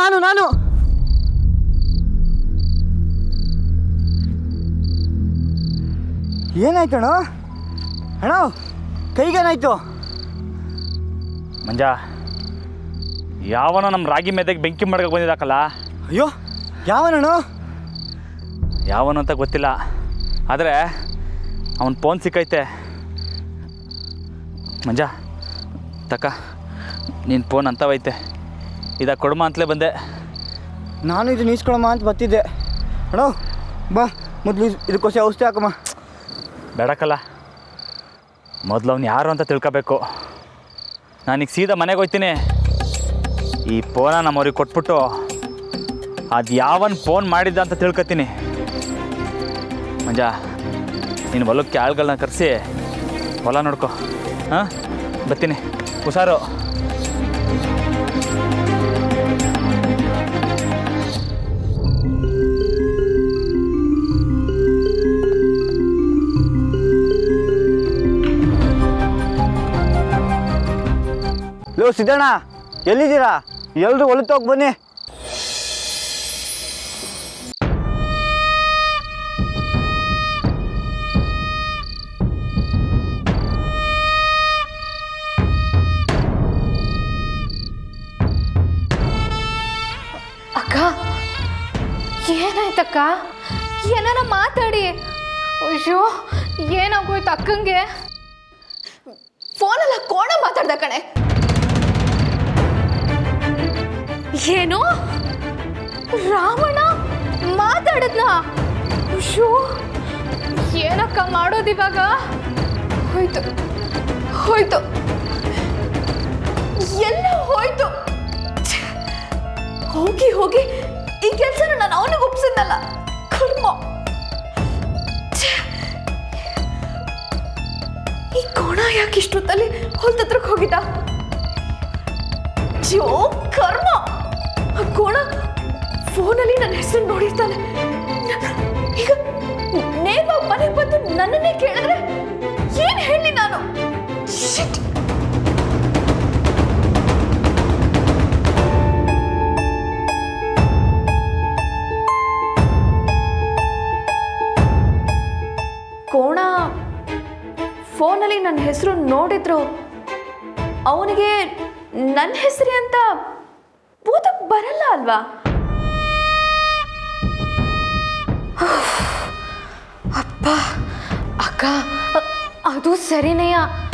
ನಾನು ನಾನು ಏನಾಯ್ತು ಅಣ್ಣ ಅಣ್ಣ ಕೈಗೇನಾಯ್ತು ಮಂಜ ಯಾವನೋ ನಮ್ಮ ರಾಗಿ ಮೆದೆಗೆ ಬೆಂಕಿ ಮಾಡ್ಕೊ ಬಂದಿದ್ದಾಕಲ್ಲ ಅಯ್ಯೋ ಯಾವನಣ್ಣ ಯಾವನು ಅಂತ ಗೊತ್ತಿಲ್ಲ ಆದರೆ ಅವನ ಫೋನ್ ಸಿಕ್ಕೈತೆ ಮಂಜ ತಕ್ಕ ನಿನ್ನ ಫೋನ್ ಅಂತವೈತೆ ಇದ ಕೊಡಮ ಅಂತಲೇ ಬಂದೆ ನಾನು ಇದು ನೀಸ್ಕೊಳಮ್ಮ ಅಂತ ಬರ್ತಿದ್ದೆ ಅಣ್ಣ ಬಾ ಮೊದಲು ಇದಕ್ಕೋಸ್ಕರ ಔಷಧಿ ಹಾಕಮ್ಮ ಬೇಡಕ್ಕಲ್ಲ ಮೊದಲು ಅವ್ನು ಯಾರು ಅಂತ ತಿಳ್ಕೊಬೇಕು ನಾನೀಗ ಸೀದಾ ಮನೆಗೆ ಹೋಗ್ತೀನಿ ಈ ಫೋನ ನಮ್ಮವ್ರಿಗೆ ಕೊಟ್ಬಿಟ್ಟು ಅದು ಯಾವನ್ ಫೋನ್ ಮಾಡಿದ್ದ ಅಂತ ತಿಳ್ಕೊತೀನಿ ಮಂಜ ನೀನು ಹೊಲಕ್ಕೆ ಆಳ್ಗಳನ್ನ ಕರೆಸಿ ಹೊಲ ನೋಡ್ಕೊ ಹಾಂ ಬರ್ತೀನಿ ಹುಷಾರು ಲೋ ಸಿದ್ದಣ್ಣ ಎಲ್ಲಿದ್ದೀರಾ ಎಲ್ರು ಹೊಲಕ್ಕೆ ಹೋಗಿ ಬನ್ನಿ ಅಕ್ಕ ಏನಾಯ್ತಕ್ಕ ಏನಾರ ಮಾತಾಡಿ ಅಯ್ಯೋ ಏನಾಗೋಯ್ತು ಅಕ್ಕಂಗೆ ಫೋನಲ್ಲ ಕೋಣ ಮಾತಾಡ್ದ ಕಣೆ ಏನು ರಾವಣ ಮಾತಾಡದ್ನ ಅಯ್ಯೋ ಏನಕ್ಕ ಮಾಡೋದಿವಾಗ ಹೋಯ್ತು ಹೋಯ್ತು ಎಲ್ಲ ಹೋಯ್ತು ಛೆ, ಹೋಗಿ ಹೋಗಿ ಈ ಕೆಲಸನ ನಾನು ಅವನಿಗೆ ಒಪ್ಸಿದ್ನಲ್ಲ ಕರ್ಮ ಛೆ, ಈ ಕೋಣ ಯಾಕೆ ಇಷ್ಟೊತ್ತಲ್ಲಿ ಹೊಲ್ದತ್ರಕ್ಕೆ ಹೋಗಿದ್ದ ಜೋ ಕರ್ಮ ಆ ಕೋಣ ಫೋನಲ್ಲಿ ನನ್ನ ಹೆಸರು ನೋಡಿರ್ತಾನೆ ಈಗ ನೇಮ ಮನೆಗೆ ಬಂದು ನನ್ನನ್ನೇ ಕೇಳಿದ್ರೆ ಏನ್ ಹೇಳಿ ನಾನು Shit. ಕೋಣ ಫೋನಲ್ಲಿ ನನ್ನ ಹೆಸರು ನೋಡಿದ್ರು ಅವನಿಗೆ ನನ್ನ ಹೆಸರೇ ಅಂತ ಬೂದಕ್ಕೆ ಬರಲ್ಲ ಅಲ್ವಾ ಅಪ್ಪ ಅಕ್ಕ ಅ- ಅದು ಸರಿನೇಯ